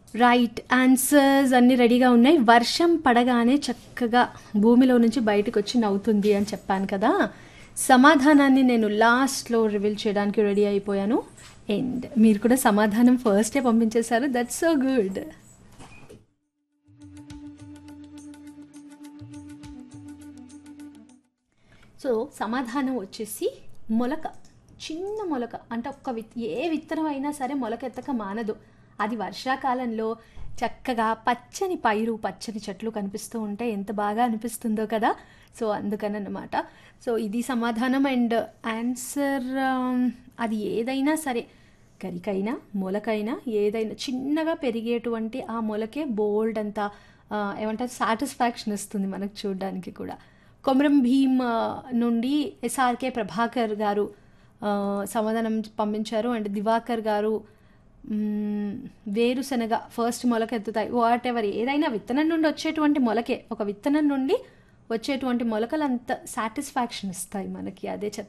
right answers అన్నీ రెడీగా ఉన్నాయి వర్షం పడగానే చక్కగా భూమిలో నుంచి బయటకు వచ్చి నవ్వుతుంది అని చెప్పాను కదా సమాధానాన్ని నేను లాస్ట్లో రివీల్ చేయడానికి రెడీ అయిపోయాను అండ్ మీరు కూడా సమాధానం ఫస్టే పంపించేశారు దట్స్ సో గుడ్ సో సమాధానం వచ్చేసి మొలక చిన్న మొలక అంటే ఒక్క విత్ ఏ విత్తనం అయినా సరే మొలక ఎత్తక మానదు అది వర్షాకాలంలో చక్కగా పచ్చని పైరు పచ్చని చెట్లు కనిపిస్తూ ఉంటే ఎంత బాగా అనిపిస్తుందో కదా సో అందుకనమాట సో ఇది సమాధానం అండ్ ఆన్సర్ అది ఏదైనా సరే గరికైనా మొలకైనా ఏదైనా చిన్నగా పెరిగేటువంటి ఆ మొలకే బోల్డ్ అంత ఆ, ఏమంటారు సాటిస్ఫాక్షన్ ఇస్తుంది మనకు చూడడానికి కూడా కొమరం భీమ్ ఆ, నుండి ఎస్ఆర్కే ప్రభాకర్ గారు ఆ, సమాధానం పంపించారు అండ్ దివాకర్ గారు మ్మ్, వేరుశనగ ఫస్ట్ మొలక ఎత్తుతాయి వాట్ ఎవర్ ఏదైనా విత్తనం నుండి వచ్చేటువంటి మొలకే ఒక విత్తనం నుండి వచ్చేటువంటి మొలకలు అంత సాటిస్ఫాక్షన్ ఇస్తాయి మనకి అదే చెప్